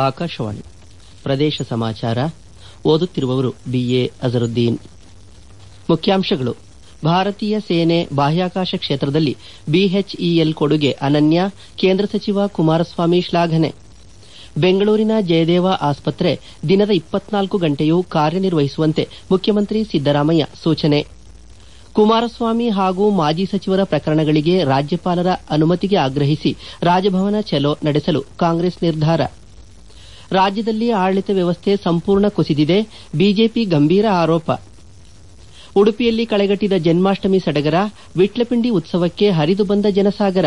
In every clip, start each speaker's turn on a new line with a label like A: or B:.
A: ಆಕಾಶವಾಣಿ ಪ್ರದೇಶ ಸಮಾಚಾರ ಓದುತ್ತಿರುವವರು ಬಿಎ ಅಜರುದ್ದೀನ್ ಮುಖ್ಯಾಂಶಗಳು ಭಾರತೀಯ ಸೇನೆ ಬಾಹ್ಯಾಕಾಶ ಕ್ಷೇತ್ರದಲ್ಲಿ ಬಿಎಚ್ಇಎಲ್ ಕೊಡುಗೆ ಅನನ್ಯ ಕೇಂದ್ರ ಸಚಿವ ಕುಮಾರಸ್ವಾಮಿ ಶ್ಲಾಘನೆ ಬೆಂಗಳೂರಿನ ಜಯದೇವ ಆಸ್ಪತ್ರೆ ದಿನದ ಇಪ್ಪತ್ನಾಲ್ಕು ಗಂಟೆಯೂ ಕಾರ್ಯನಿರ್ವಹಿಸುವಂತೆ ಮುಖ್ಯಮಂತ್ರಿ ಸಿದ್ದರಾಮಯ್ಯ ಸೂಚನೆ ಕುಮಾರಸ್ವಾಮಿ ಹಾಗೂ ಮಾಜಿ ಸಚಿವರ ಪ್ರಕರಣಗಳಿಗೆ ರಾಜ್ಯಪಾಲರ ಅನುಮತಿಗೆ ಆಗ್ರಹಿಸಿ ರಾಜಭವನ ಚಲೋ ನಡೆಸಲು ಕಾಂಗ್ರೆಸ್ ನಿರ್ಧಾರ ರಾಜ್ಯದಲ್ಲಿ ಆಡಳಿತ ವ್ಯವಸ್ಥೆ ಸಂಪೂರ್ಣ ಕುಸಿದಿದೆ ಬಿಜೆಪಿ ಗಂಭೀರ ಆರೋಪ ಉಡುಪಿಯಲ್ಲಿ ಕಳೆಗಟ್ಟಿದ ಜನ್ಮಾಷ್ಟಮಿ ಸಡಗರ ವಿಟ್ಲಪಿಂಡಿ ಉತ್ಸವಕ್ಕೆ ಹರಿದು ಬಂದ ಜನಸಾಗರ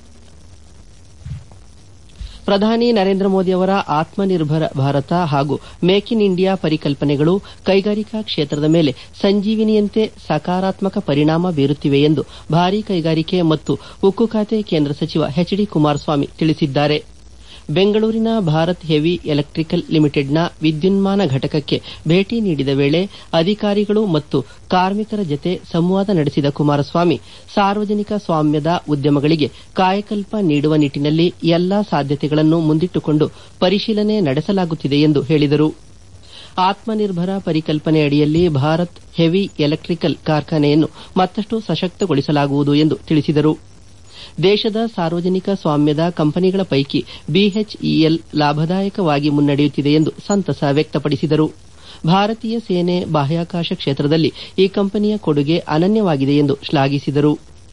A: ಪ್ರಧಾನಿ ನರೇಂದ್ರ ಮೋದಿ ಅವರ ಆತ್ಮನಿರ್ಭರ ಭಾರತ ಹಾಗೂ ಮೇಕ್ ಇನ್ ಇಂಡಿಯಾ ಪರಿಕಲ್ಪನೆಗಳು ಕೈಗಾರಿಕಾ ಕ್ಷೇತ್ರದ ಮೇಲೆ ಸಂಜೀವಿನಿಯಂತೆ ಸಕಾರಾತ್ಮಕ ಪರಿಣಾಮ ಬೀರುತ್ತಿವೆ ಎಂದು ಭಾರೀ ಕೈಗಾರಿಕೆ ಮತ್ತು ಉಕ್ಕು ಖಾತೆ ಕೇಂದ್ರ ಸಚಿವ ಎಚ್ ಡಿ ಕುಮಾರಸ್ವಾಮಿ ತಿಳಿಸಿದ್ದಾರೆ ಬೆಂಗಳೂರಿನ ಭಾರತ್ ಹೆವಿ ಎಲೆಕ್ಟಿಕಲ್ ಲಿಮಿಟೆಡ್ನ ವಿದ್ಯುನ್ಮಾನ ಘಟಕಕ್ಕೆ ಭೇಟಿ ನೀಡಿದ ವೇಳೆ ಅಧಿಕಾರಿಗಳು ಮತ್ತು ಕಾರ್ಮಿಕರ ಜತೆ ಸಂವಾದ ನಡೆಸಿದ ಕುಮಾರಸ್ವಾಮಿ ಸಾರ್ವಜನಿಕ ಸ್ವಾಮ್ಯದ ಉದ್ಯಮಗಳಿಗೆ ಕಾಯಕಲ್ಪ ನೀಡುವ ನಿಟ್ಟಿನಲ್ಲಿ ಎಲ್ಲಾ ಸಾಧ್ಯತೆಗಳನ್ನು ಮುಂದಿಟ್ಟುಕೊಂಡು ಪರಿಶೀಲನೆ ನಡೆಸಲಾಗುತ್ತಿದೆ ಎಂದು ಹೇಳಿದರು ಆತ್ಮನಿರ್ಭರ ಪರಿಕಲ್ಪನೆ ಅಡಿಯಲ್ಲಿ ಭಾರತ್ ಹೆವಿ ಎಲೆಕ್ಟಿಕಲ್ ಕಾರ್ಖಾನೆಯನ್ನು ಮತ್ತಷ್ಟು ಸಶಕ್ತಗೊಳಿಸಲಾಗುವುದು ಎಂದು ತಿಳಿಸಿದರು ದೇಶದ ಸಾರ್ವಜನಿಕ ಸ್ವಾಮ್ಯದ ಕಂಪನಿಗಳ ಪೈಕಿ ಬಿಎಚ್ಇಎಲ್ ಲಾಭದಾಯಕವಾಗಿ ಮುನ್ನಡೆಯುತ್ತಿದೆ ಎಂದು ಸಂತಸ ವ್ಯಕ್ತಪಡಿಸಿದರು ಭಾರತೀಯ ಸೇನೆ ಬಾಹ್ಯಾಕಾಶ ಕ್ಷೇತ್ರದಲ್ಲಿ ಈ ಕಂಪನಿಯ ಕೊಡುಗೆ ಅನನ್ಯವಾಗಿದೆ ಎಂದು ಶ್ಲಾಘಿಸಿದರು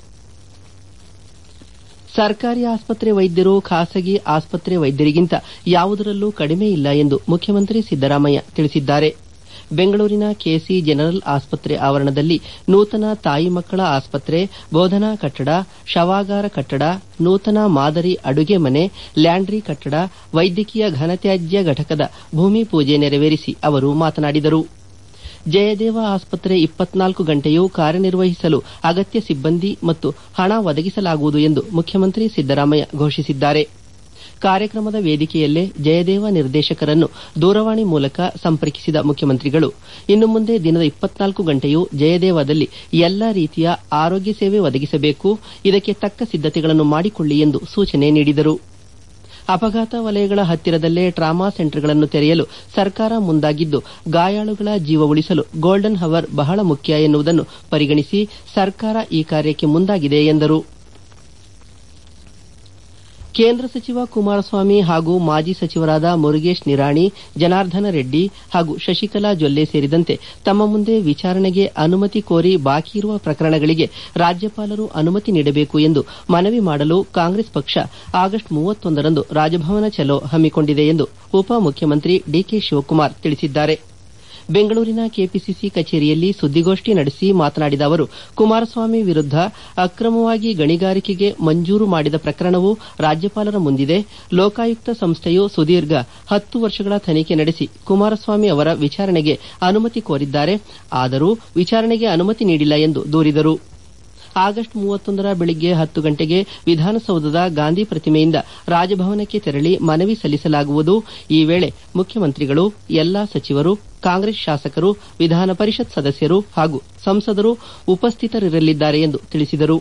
A: ಸರ್ಕಾರಿ ಆಸ್ಪತ್ರೆ ವೈದ್ಯರು ಖಾಸಗಿ ಆಸ್ಪತ್ರೆ ವೈದ್ಯರಿಗಿಂತ ಯಾವುದರಲ್ಲೂ ಕಡಿಮೆ ಇಲ್ಲ ಎಂದು ಮುಖ್ಯಮಂತ್ರಿ ಸಿದ್ದರಾಮಯ್ಯ ತಿಳಿಸಿದ್ದಾರೆ ಬೆಂಗಳೂರಿನ ಕೆಸಿ ಜನರಲ್ ಆಸ್ಪತ್ರೆ ಆವರಣದಲ್ಲಿ ನೂತನ ತಾಯಿ ಮಕ್ಕಳ ಆಸ್ಪತ್ರೆ ಬೋಧನಾ ಕಟ್ಟಡ ಶವಾಗಾರ ಕಟ್ಟಡ ನೂತನ ಮಾದರಿ ಅಡುಗೆ ಮನೆ ಲ್ಯಾಂಡ್ರಿ ಕಟ್ಟಡ ವೈದ್ಯಕೀಯ ಘನತ್ಯಾಜ್ಯ ಘಟಕದ ಭೂಮಿ ಪೂಜೆ ನೆರವೇರಿಸಿ ಅವರು ಮಾತನಾಡಿದರು ಜಯದೇವ ಆಸ್ಪತ್ರೆ ಇಪ್ಪತ್ನಾಲ್ಕು ಗಂಟೆಯೂ ಕಾರ್ಯನಿರ್ವಹಿಸಲು ಅಗತ್ಯ ಸಿಬ್ಬಂದಿ ಮತ್ತು ಹಣ ಒದಗಿಸಲಾಗುವುದು ಎಂದು ಮುಖ್ಯಮಂತ್ರಿ ಸಿದ್ದರಾಮಯ್ಯ ಘೋಷಿಸಿದ್ದಾರೆ ಕಾರ್ಯಕ್ರಮದ ವೇದಿಕೆಯಲ್ಲೇ ಜಯದೇವ ನಿರ್ದೇಶಕರನ್ನು ದೂರವಾಣಿ ಮೂಲಕ ಸಂಪರ್ಕಿಸಿದ ಮುಖ್ಯಮಂತ್ರಿಗಳು ಇನ್ನು ಮುಂದೆ ದಿನದ ಇಪ್ಪತ್ನಾಲ್ಕು ಗಂಟೆಯೂ ಜಯದೇವದಲ್ಲಿ ಎಲ್ಲಾ ರೀತಿಯ ಆರೋಗ್ಯ ಸೇವೆ ಒದಗಿಸಬೇಕು ಇದಕ್ಕೆ ತಕ್ಕ ಸಿದ್ದತೆಗಳನ್ನು ಮಾಡಿಕೊಳ್ಳಿ ಎಂದು ಸೂಚನೆ ನೀಡಿದರು ಅಪಘಾತ ವಲಯಗಳ ಹತ್ತಿರದಲ್ಲೇ ಟ್ರಾಮಾ ಸೆಂಟರ್ಗಳನ್ನು ತೆರೆಯಲು ಸರ್ಕಾರ ಮುಂದಾಗಿದ್ದು ಗಾಯಾಳುಗಳ ಜೀವ ಉಳಿಸಲು ಗೋಲ್ಡನ್ ಹವರ್ ಬಹಳ ಮುಖ್ಯ ಎನ್ನುವುದನ್ನು ಪರಿಗಣಿಸಿ ಸರ್ಕಾರ ಈ ಕಾರ್ಯಕ್ಕೆ ಮುಂದಾಗಿದೆ ಎಂದರು ಕೇಂದ್ರ ಸಚಿವ ಕುಮಾರಸ್ವಾಮಿ ಹಾಗೂ ಮಾಜಿ ಸಚಿವರಾದ ಮುರುಗೇಶ್ ನಿರಾಣಿ ಜನಾರ್ದನ ರೆಡ್ಡಿ ಹಾಗೂ ಶಶಿಕಲಾ ಜೊಲ್ಲೆ ಸೇರಿದಂತೆ ತಮ್ಮ ಮುಂದೆ ವಿಚಾರಣೆಗೆ ಅನುಮತಿ ಕೋರಿ ಬಾಕಿ ಇರುವ ಪ್ರಕರಣಗಳಿಗೆ ರಾಜ್ಯಪಾಲರು ಅನುಮತಿ ನೀಡಬೇಕು ಎಂದು ಮನವಿ ಮಾಡಲು ಕಾಂಗ್ರೆಸ್ ಪಕ್ಷ ಆಗಸ್ಟ್ ಮೂವತ್ತೊಂದರಂದು ರಾಜಭವನ ಚಲೋ ಹಮ್ಮಿಕೊಂಡಿದೆ ಎಂದು ಉಪಮುಖ್ಯಮಂತ್ರಿ ಡಿಕೆ ಶಿವಕುಮಾರ್ ತಿಳಿಸಿದ್ದಾರೆ ಬೆಂಗಳೂರಿನ ಕೆಪಿಸಿಸಿ ಕಚೇರಿಯಲ್ಲಿ ಸುದ್ದಿಗೋಷ್ಠಿ ನಡೆಸಿ ಮಾತನಾಡಿದ ಅವರು ಕುಮಾರಸ್ವಾಮಿ ವಿರುದ್ದ ಅಕ್ರಮವಾಗಿ ಗಣಿಗಾರಿಕೆಗೆ ಮಂಜೂರು ಮಾಡಿದ ಪ್ರಕರಣವು ರಾಜ್ಯಪಾಲರ ಮುಂದಿದೆ ಲೋಕಾಯುಕ್ತ ಸಂಸ್ಥೆಯು ಸುದೀರ್ಘ ಹತ್ತು ವರ್ಷಗಳ ತನಿಖೆ ನಡೆಸಿ ಕುಮಾರಸ್ವಾಮಿ ಅವರ ವಿಚಾರಣೆಗೆ ಅನುಮತಿ ಕೋರಿದ್ದಾರೆ ಆದರೂ ವಿಚಾರಣೆಗೆ ಅನುಮತಿ ನೀಡಿಲ್ಲ ಎಂದು ದೂರಿದರು ಆಗಸ್ಟ್ ಮೂವತ್ತೊಂದರ ಬೆಳಿಗ್ಗೆ ಹತ್ತು ಗಂಟೆಗೆ ವಿಧಾನಸೌಧದ ಗಾಂಧಿ ಪ್ರತಿಮೆಯಿಂದ ರಾಜಭವನಕ್ಕೆ ತೆರಳಿ ಮನವಿ ಸಲ್ಲಿಸಲಾಗುವುದು ಈ ವೇಳೆ ಮುಖ್ಯಮಂತ್ರಿಗಳು ಎಲ್ಲಾ ಸಚಿವರು ಕಾಂಗ್ರೆಸ್ ಶಾಸಕರು ವಿಧಾನ ಪರಿಷತ್ ಸದಸ್ಯರು ಹಾಗೂ ಸಂಸದರು ಉಪಸ್ಥಿತರಿರಲಿದ್ದಾರೆ ಎಂದು ತಿಳಿಸಿದರು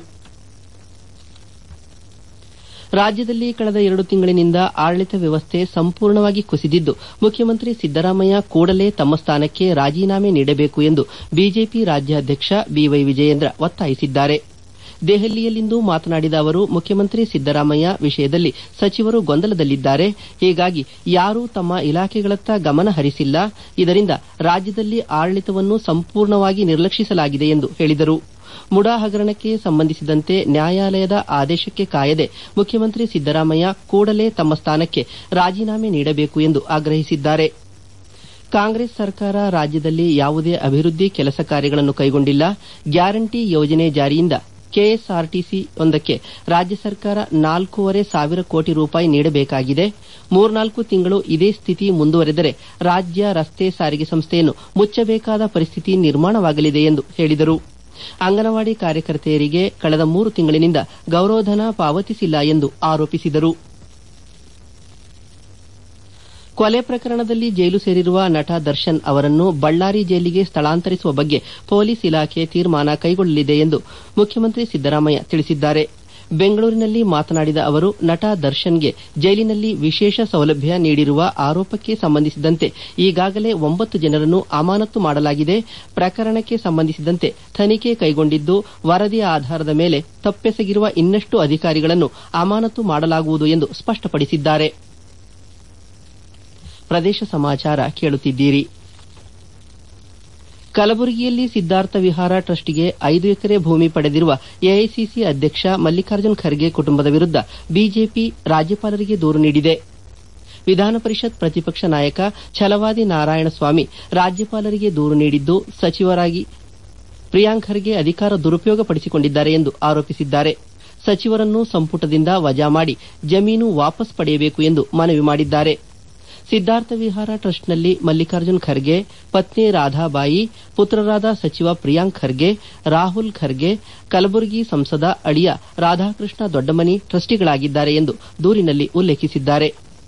A: ರಾಜ್ಯದಲ್ಲಿ ಕಳೆದ ಎರಡು ತಿಂಗಳಿನಿಂದ ಆಡಳಿತ ವ್ಯವಸ್ಥೆ ಸಂಪೂರ್ಣವಾಗಿ ಕುಸಿದಿದ್ದು ಮುಖ್ಯಮಂತ್ರಿ ಸಿದ್ದರಾಮಯ್ಯ ಕೂಡಲೇ ತಮ್ಮ ಸ್ಥಾನಕ್ಕೆ ರಾಜೀನಾಮೆ ನೀಡಬೇಕು ಎಂದು ಬಿಜೆಪಿ ರಾಜ್ಯಾಧ್ಯಕ್ಷ ಬಿವೈ ವಿಜಯೇಂದ್ರ ಒತ್ತಾಯಿಸಿದ್ದಾರೆ ದೆಹಲಿಯಲ್ಲಿಂದು ಮಾತನಾಡಿದ ಅವರು ಮುಖ್ಯಮಂತ್ರಿ ಸಿದ್ದರಾಮಯ್ಯ ವಿಷಯದಲ್ಲಿ ಸಚಿವರು ಗೊಂದಲದಲ್ಲಿದ್ದಾರೆ ಹೀಗಾಗಿ ಯಾರೂ ತಮ್ಮ ಇಲಾಖೆಗಳತ್ತ ಗಮನ ಹರಿಸಿಲ್ಲ ಇದರಿಂದ ರಾಜ್ಯದಲ್ಲಿ ಆಡಳಿತವನ್ನು ಸಂಪೂರ್ಣವಾಗಿ ನಿರ್ಲಕ್ಷಿಸಲಾಗಿದೆ ಎಂದು ಹೇಳಿದರು ಮುಡಾ ಹಗರಣಕ್ಕೆ ಸಂಬಂಧಿಸಿದಂತೆ ನ್ಯಾಯಾಲಯದ ಆದೇಶಕ್ಕೆ ಕಾಯದೆ ಮುಖ್ಯಮಂತ್ರಿ ಸಿದ್ದರಾಮಯ್ಯ ಕೂಡಲೇ ತಮ್ಮ ಸ್ಥಾನಕ್ಕೆ ರಾಜೀನಾಮೆ ನೀಡಬೇಕು ಎಂದು ಆಗ್ರಹಿಸಿದ್ದಾರೆ ಕಾಂಗ್ರೆಸ್ ಸರ್ಕಾರ ರಾಜ್ಯದಲ್ಲಿ ಯಾವುದೇ ಅಭಿವೃದ್ಧಿ ಕೆಲಸ ಕಾರ್ಯಗಳನ್ನು ಕೈಗೊಂಡಿಲ್ಲ ಗ್ಯಾರಂಟಿ ಯೋಜನೆ ಜಾರಿಯಿಂದ ಕೆಎಸ್ಆರ್ಟಿಸಿ ಒಂದಕ್ಕೆ ರಾಜ್ಯ ಸರ್ಕಾರ ನಾಲ್ಕೂವರೆ ಸಾವಿರ ಕೋಟಿ ರೂಪಾಯಿ ನೀಡಬೇಕಾಗಿದೆ ಮೂರ್ನಾಲ್ಕು ತಿಂಗಳು ಇದೇ ಸ್ಥಿತಿ ಮುಂದುವರೆದರೆ ರಾಜ್ಯ ರಸ್ತೆ ಸಾರಿಗೆ ಸಂಸ್ಥೆಯನ್ನು ಮುಚ್ಚಬೇಕಾದ ಪರಿಸ್ಥಿತಿ ನಿರ್ಮಾಣವಾಗಲಿದೆ ಎಂದು ಹೇಳಿದರು ಅಂಗನವಾಡಿ ಕಾರ್ಯಕರ್ತೆಯರಿಗೆ ಕಳೆದ ಮೂರು ತಿಂಗಳಿನಿಂದ ಗೌರವಧನ ಪಾವತಿಸಿಲ್ಲ ಎಂದು ಆರೋಪಿಸಿದರು ಕೊಲೆ ಪ್ರಕರಣದಲ್ಲಿ ಜೈಲು ಸೇರಿರುವ ನಟ ದರ್ಶನ್ ಅವರನ್ನು ಬಳ್ಳಾರಿ ಜೈಲಿಗೆ ಸ್ಥಳಾಂತರಿಸುವ ಬಗ್ಗೆ ಪೊಲೀಸ್ ಇಲಾಖೆ ತೀರ್ಮಾನ ಕೈಗೊಳ್ಳಲಿದೆ ಎಂದು ಮುಖ್ಯಮಂತ್ರಿ ಸಿದ್ದರಾಮಯ್ಯ ತಿಳಿಸಿದ್ದಾರೆ ಬೆಂಗಳೂರಿನಲ್ಲಿ ಮಾತನಾಡಿದ ಅವರು ನಟ ದರ್ಶನ್ಗೆ ಜೈಲಿನಲ್ಲಿ ವಿಶೇಷ ಸೌಲಭ್ಯ ನೀಡಿರುವ ಆರೋಪಕ್ಕೆ ಸಂಬಂಧಿಸಿದಂತೆ ಈಗಾಗಲೇ ಒಂಬತ್ತು ಜನರನ್ನು ಅಮಾನತು ಮಾಡಲಾಗಿದೆ ಪ್ರಕರಣಕ್ಕೆ ಸಂಬಂಧಿಸಿದಂತೆ ತನಿಖೆ ಕೈಗೊಂಡಿದ್ದು ವರದಿಯ ಆಧಾರದ ಮೇಲೆ ತಪ್ಪೆಸಗಿರುವ ಇನ್ನಷ್ಟು ಅಧಿಕಾರಿಗಳನ್ನು ಅಮಾನತು ಮಾಡಲಾಗುವುದು ಎಂದು ಸ್ಪಷ್ಟಪಡಿಸಿದ್ದಾರೆ ಪ್ರದೇಶ ಸಮಾಚಾರ ಕೇಳುತ್ತಿದ್ದೀರಿ ಕಲಬುರಗಿಯಲ್ಲಿ ಸಿದ್ದಾರ್ಥ ವಿಹಾರ ಟ್ರಸ್ಟ್ಗೆ ಐದು ಎಕರೆ ಭೂಮಿ ಪಡೆದಿರುವ ಎಐಸಿಸಿ ಅಧ್ಯಕ್ಷ ಮಲ್ಲಿಕಾರ್ಜುನ್ ಖರ್ಗೆ ಕುಟುಂಬದ ವಿರುದ್ದ ಬಿಜೆಪಿ ರಾಜ್ಯಪಾಲರಿಗೆ ದೂರು ನೀಡಿದೆ ವಿಧಾನ ಪರಿಷತ್ ಪ್ರತಿಪಕ್ಷ ನಾಯಕ ಛಲವಾದಿ ನಾರಾಯಣಸ್ವಾಮಿ ರಾಜ್ಯಪಾಲರಿಗೆ ದೂರು ನೀಡಿದ್ದು ಸಚಿವರಾಗಿ ಪ್ರಿಯಾಂಕ್ ಖರ್ಗೆ ಅಧಿಕಾರ ದುರುಪಯೋಗ ಪಡಿಸಿಕೊಂಡಿದ್ದಾರೆ ಎಂದು ಆರೋಪಿಸಿದ್ದಾರೆ ಸಚಿವರನ್ನು ಸಂಪುಟದಿಂದ ವಜಾ ಮಾಡಿ ಜಮೀನು ವಾಪಸ್ ಪಡೆಯಬೇಕು ಎಂದು ಮನವಿ ಮಾಡಿದ್ದಾರೆ ಸಿದ್ದಾರ್ಥ ವಿಹಾರ ಟ್ರಸ್ಟ್ನಲ್ಲಿ ಮಲ್ಲಿಕಾರ್ಜುನ್ ಖರ್ಗೆ ಪತ್ನಿ ರಾಧಾಬಾಯಿ ಪುತ್ರರಾದ ಸಚಿವ ಪ್ರಿಯಾಂಕ್ ಖರ್ಗೆ ರಾಹುಲ್ ಖರ್ಗೆ ಕಲಬುರಗಿ ಸಂಸದ ಅಳಿಯ ರಾಧಾಕೃಷ್ಣ ದೊಡ್ಡಮನಿ ಟ್ರಸ್ಟಿಗಳಾಗಿದ್ದಾರೆ ಎಂದು ದೂರಿನಲ್ಲಿ ಉಲ್ಲೇಖಿಸಿದ್ದಾರೆ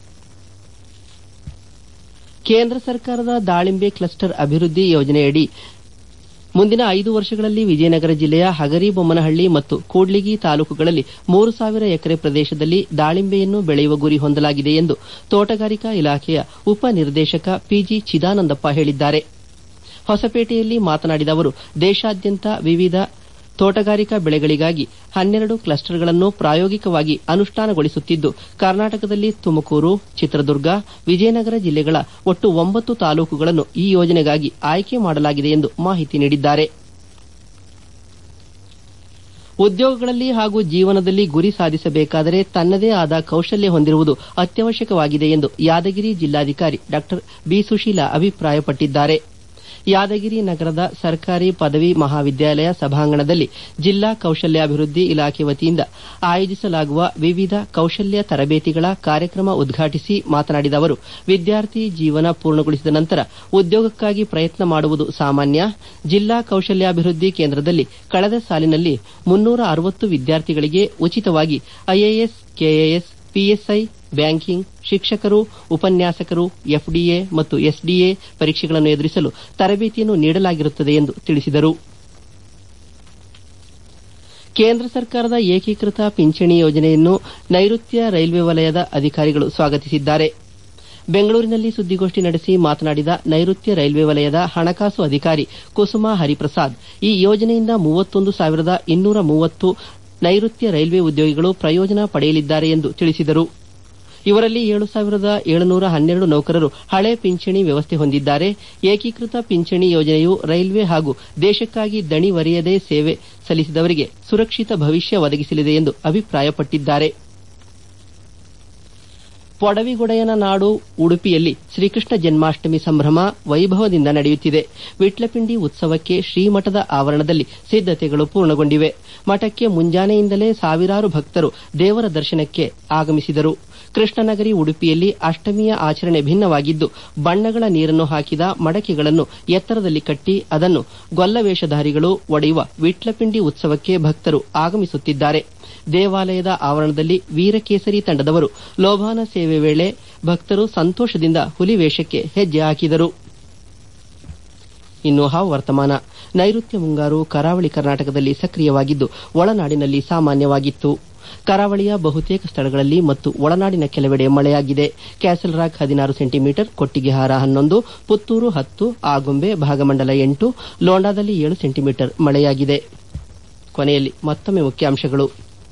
A: ಕೇಂದ್ರ ಸರ್ಕಾರದ ದಾಳಿಂಬೆ ಕ್ಲಸ್ಟರ್ ಅಭಿವೃದ್ಧಿ ಯೋಜನೆಯಡಿ ಮುಂದಿನ ಐದು ವರ್ಷಗಳಲ್ಲಿ ವಿಜಯನಗರ ಜಿಲ್ಲೆಯ ಹಗರಿಬೊಮ್ಮನಹಳ್ಳಿ ಮತ್ತು ಕೂಡ್ಲಿಗಿ ತಾಲೂಕುಗಳಲ್ಲಿ ಮೂರು ಸಾವಿರ ಎಕರೆ ಪ್ರದೇಶದಲ್ಲಿ ದಾಳಿಂಬೆಯನ್ನು ಬೆಳೆಯುವ ಗುರಿ ಹೊಂದಲಾಗಿದೆ ಎಂದು ತೋಟಗಾರಿಕಾ ಇಲಾಖೆಯ ಉಪ ನಿರ್ದೇಶಕ ಪಿಜಿ ಚಿದಾನಂದಪ್ಪ ಹೇಳಿದ್ದಾರೆ ಹೊಸಪೇಟೆಯಲ್ಲಿ ಮಾತನಾಡಿದ ಅವರು ದೇಶಾದ್ಯಂತ ವಿವಿಧ ತೋಟಗಾರಿಕಾ ಬೆಳೆಗಳಿಗಾಗಿ ಹನ್ನೆರಡು ಕ್ಲಸ್ಟರ್ಗಳನ್ನು ಪ್ರಾಯೋಗಿಕವಾಗಿ ಅನುಷ್ಠಾನಗೊಳಿಸುತ್ತಿದ್ದು ಕರ್ನಾಟಕದಲ್ಲಿ ತುಮಕೂರು ಚಿತ್ರದುರ್ಗ ವಿಜಯನಗರ ಜಿಲ್ಲೆಗಳ ಒಟ್ಟು ಒಂಬತ್ತು ತಾಲೂಕುಗಳನ್ನು ಈ ಯೋಜನೆಗಾಗಿ ಆಯ್ಕೆ ಮಾಡಲಾಗಿದೆ ಎಂದು ಮಾಹಿತಿ ನೀಡಿದ್ದಾರೆ ಉದ್ಯೋಗಗಳಲ್ಲಿ ಹಾಗೂ ಜೀವನದಲ್ಲಿ ಗುರಿ ಸಾಧಿಸಬೇಕಾದರೆ ತನ್ನದೇ ಆದ ಕೌಶಲ್ಯ ಹೊಂದಿರುವುದು ಅತ್ಯವಶ್ಯಕವಾಗಿದೆ ಎಂದು ಯಾದಗಿರಿ ಜಿಲ್ಲಾಧಿಕಾರಿ ಡಾ ಬಿ ಸುಶೀಲಾ ಅಭಿಪ್ರಾಯಪಟ್ಟಿದ್ದಾರೆ ಯಾದಗಿರಿ ನಗರದ ಸರ್ಕಾರಿ ಪದವಿ ಮಹಾವಿದ್ಯಾಲಯ ಸಭಾಂಗಣದಲ್ಲಿ ಜಿಲ್ಲಾ ಕೌಶಲ್ಯಾಭಿವೃದ್ಧಿ ಇಲಾಖೆ ವತಿಯಿಂದ ಆಯೋಜಿಸಲಾಗುವ ವಿವಿಧ ಕೌಶಲ್ಯ ತರಬೇತಿಗಳ ಕಾರ್ಯಕ್ರಮ ಉದ್ಘಾಟಿಸಿ ಮಾತನಾಡಿದ ಅವರು ವಿದ್ಯಾರ್ಥಿ ಜೀವನ ಪೂರ್ಣಗೊಳಿಸಿದ ನಂತರ ಉದ್ಯೋಗಕ್ಕಾಗಿ ಪ್ರಯತ್ನ ಮಾಡುವುದು ಸಾಮಾನ್ಯ ಜಿಲ್ಲಾ ಕೌಶಲ್ಯಾಭಿವೃದ್ಧಿ ಕೇಂದ್ರದಲ್ಲಿ ಕಳೆದ ಸಾಲಿನಲ್ಲಿ ಮುನ್ನೂರ ಅರವತ್ತು ವಿದ್ಯಾರ್ಥಿಗಳಿಗೆ ಉಚಿತವಾಗಿ ಐಎಎಸ್ ಕೆಎಎಸ್ ಪಿಎಸ್ಐ ಬ್ಯಾಂಕಿಂಗ್ ಶಿಕ್ಷಕರು ಉಪನ್ಯಾಸಕರು ಎಫ್ಡಿಎ ಮತ್ತು ಎಸ್ಡಿಎ ಪರೀಕ್ಷೆಗಳನ್ನು ಎದುರಿಸಲು ತರಬೇತಿಯನ್ನು ನೀಡಲಾಗಿರುತ್ತದೆ ಎಂದು ತಿಳಿಸಿದರು ಕೇಂದ್ರ ಸರ್ಕಾರದ ಏಕೀಕೃತ ಪಿಂಚಣಿ ಯೋಜನೆಯನ್ನು ನೈಋತ್ಯ ರೈಲ್ವೆ ವಲಯದ ಅಧಿಕಾರಿಗಳು ಸ್ವಾಗತಿಸಿದ್ದಾರೆ ಬೆಂಗಳೂರಿನಲ್ಲಿ ಸುದ್ದಿಗೋಷ್ಠಿ ನಡೆಸಿ ಮಾತನಾಡಿದ ನೈಋತ್ಯ ರೈಲ್ವೆ ವಲಯದ ಹಣಕಾಸು ಅಧಿಕಾರಿ ಕುಸುಮಾ ಹರಿಪ್ರಸಾದ್ ಈ ಯೋಜನೆಯಿಂದ ಮೂವತ್ತೊಂದು ಸಾವಿರದ ಇನ್ನೂರ ಮೂವತ್ತು ನೈಋತ್ಯ ರೈಲ್ವೆ ಉದ್ಯೋಗಿಗಳು ಪ್ರಯೋಜನ ಪಡೆಯಲಿದ್ದಾರೆ ಎಂದು ತಿಳಿಸಿದರು ಇವರಲ್ಲಿ ಏಳು ಸಾವಿರದ ಏಳುನೂರ ಹನ್ನೆರಡು ನೌಕರರು ಹಳೆ ಪಿಂಚಣಿ ವ್ಯವಸ್ಥೆ ಹೊಂದಿದ್ದಾರೆ ಏಕೀಕೃತ ಪಿಂಚಣಿ ಯೋಜನೆಯು ರೈಲ್ವೆ ಹಾಗೂ ದೇಶಕ್ಕಾಗಿ ದಣಿವರಿಯದೆ ಸೇವೆ ಸಲ್ಲಿಸಿದವರಿಗೆ ಸುರಕ್ಷಿತ ಭವಿಷ್ಯ ಒದಗಿಸಲಿದೆ ಎಂದು ಅಭಿಪ್ರಾಯಪಟ್ಟಿದ್ದಾರೆ ಪೊಡವಿಗೊಡೆಯನ ನಾಡು ಉಡುಪಿಯಲ್ಲಿ ಶ್ರೀಕೃಷ್ಣ ಜನ್ಮಾಷ್ಟಮಿ ಸಂಭ್ರಮ ವೈಭವದಿಂದ ನಡೆಯುತ್ತಿದೆ ವಿಟ್ಲಪಿಂಡಿ ಉತ್ಸವಕ್ಕೆ ಶ್ರೀಮಠದ ಆವರಣದಲ್ಲಿ ಸಿದ್ದತೆಗಳು ಪೂರ್ಣಗೊಂಡಿವೆ ಮಠಕ್ಕೆ ಮುಂಜಾನೆಯಿಂದಲೇ ಸಾವಿರಾರು ಭಕ್ತರು ದೇವರ ದರ್ಶನಕ್ಕೆ ಆಗಮಿಸಿದರು ಕೃಷ್ಣನಗರಿ ಉಡುಪಿಯಲ್ಲಿ ಅಷ್ಟಮಿಯ ಆಚರಣೆ ಭಿನ್ನವಾಗಿದ್ದು ಬಣ್ಣಗಳ ನೀರನ್ನು ಹಾಕಿದ ಮಡಕೆಗಳನ್ನು ಎತ್ತರದಲ್ಲಿ ಕಟ್ಟಿ ಅದನ್ನು ಗೊಲ್ಲವೇಷಧಾರಿಗಳು ಒಡೆಯುವ ವಿಟ್ಲಪಿಂಡಿ ಉತ್ಸವಕ್ಕೆ ಭಕ್ತರು ಆಗಮಿಸುತ್ತಿದ್ದಾರೆ ದೇವಾಲಯದ ಆವರಣದಲ್ಲಿ ವೀರಕೇಸರಿ ತಂಡದವರು ಲೋಭಾನ ಸೇವೆ ವೇಳೆ ಭಕ್ತರು ಸಂತೋಷದಿಂದ ಹುಲಿ ವೇಷಕ್ಕೆ ಹೆಜ್ಜೆ ಹಾಕಿದರು ಇನ್ನು ಹವಾವರ್ತಮಾನ ನೈಋತ್ಯ ಮುಂಗಾರು ಕರಾವಳಿ ಕರ್ನಾಟಕದಲ್ಲಿ ಸಕ್ರಿಯವಾಗಿದ್ದು ಒಳನಾಡಿನಲ್ಲಿ ಸಾಮಾನ್ಯವಾಗಿತ್ತು ಕರಾವಳಿಯ ಬಹುತೇಕ ಸ್ಥಳಗಳಲ್ಲಿ ಮತ್ತು ಒಳನಾಡಿನ ಕೆಲವೆಡೆ ಮಳೆಯಾಗಿದೆ ಕ್ಯಾಸಲ್ ರಾಕ್ ಹದಿನಾರು ಸೆಂಟಿಮೀಟರ್ ಕೊಟ್ಟಿಗೆಹಾರ ಹನ್ನೊಂದು ಪುತ್ತೂರು ಹತ್ತು ಆಗುಂಬೆ ಭಾಗಮಂಡಲ ಎಂಟು ಲೋಂಡಾದಲ್ಲಿ ಏಳು ಸೆಂಟಿಮೀಟರ್ ಮಳೆಯಾಗಿದೆ ಕೊನೆಯಲ್ಲಿ ಮತ್ತೊಮ್ಮೆ ಮುಖ್ಯಾಂಶಗಳು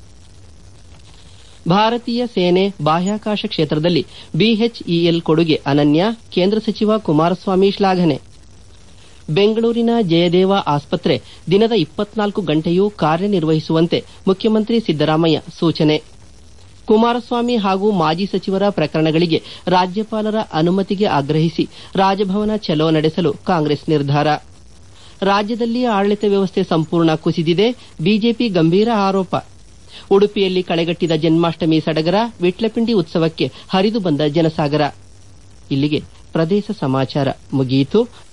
A: ಭಾರತೀಯ ಸೇನೆ ಬಾಹ್ಯಾಕಾಶ ಕ್ಷೇತ್ರದಲ್ಲಿ ಬಿಎಚ್ಇಎಲ್ ಕೊಡುಗೆ ಅನನ್ಯ ಕೇಂದ್ರ ಸಚಿವ ಕುಮಾರಸ್ವಾಮಿ ಶ್ಲಾಘನೆ ಬೆಂಗಳೂರಿನ ಜಯದೇವ ಆಸ್ಪತ್ರೆ ದಿನದ ಇಪ್ಪತ್ನಾಲ್ಕು ಗಂಟೆಯೂ ಕಾರ್ಯನಿರ್ವಹಿಸುವಂತೆ ಮುಖ್ಯಮಂತ್ರಿ ಸಿದ್ದರಾಮಯ್ಯ ಸೂಚನೆ ಕುಮಾರಸ್ವಾಮಿ ಹಾಗೂ ಮಾಜಿ ಸಚಿವರ ಪ್ರಕರಣಗಳಿಗೆ ರಾಜ್ಯಪಾಲರ ಅನುಮತಿಗೆ ಆಗ್ರಹಿಸಿ ರಾಜಭವನ ಚಲೋ ನಡೆಸಲು ಕಾಂಗ್ರೆಸ್ ನಿರ್ಧಾರ ರಾಜ್ಯದಲ್ಲಿ ಆಡಳಿತ ವ್ಯವಸ್ಥೆ ಸಂಪೂರ್ಣ ಕುಸಿದಿದೆ ಬಿಜೆಪಿ ಗಂಭೀರ ಆರೋಪ ಉಡುಪಿಯಲ್ಲಿ ಕಳೆಗಟ್ಟಿದ ಜನ್ಮಾಷ್ಟಮಿ ಸಡಗರ ವಿಟ್ಲಪಿಂಡಿ ಉತ್ಸವಕ್ಕೆ ಹರಿದು ಬಂದ ಜನಸಾಗರ ಇಲ್ಲಿಗೆ ಪ್ರದೇಶ ಸಮಾಚಾರ ಮುಗಿಯಿತು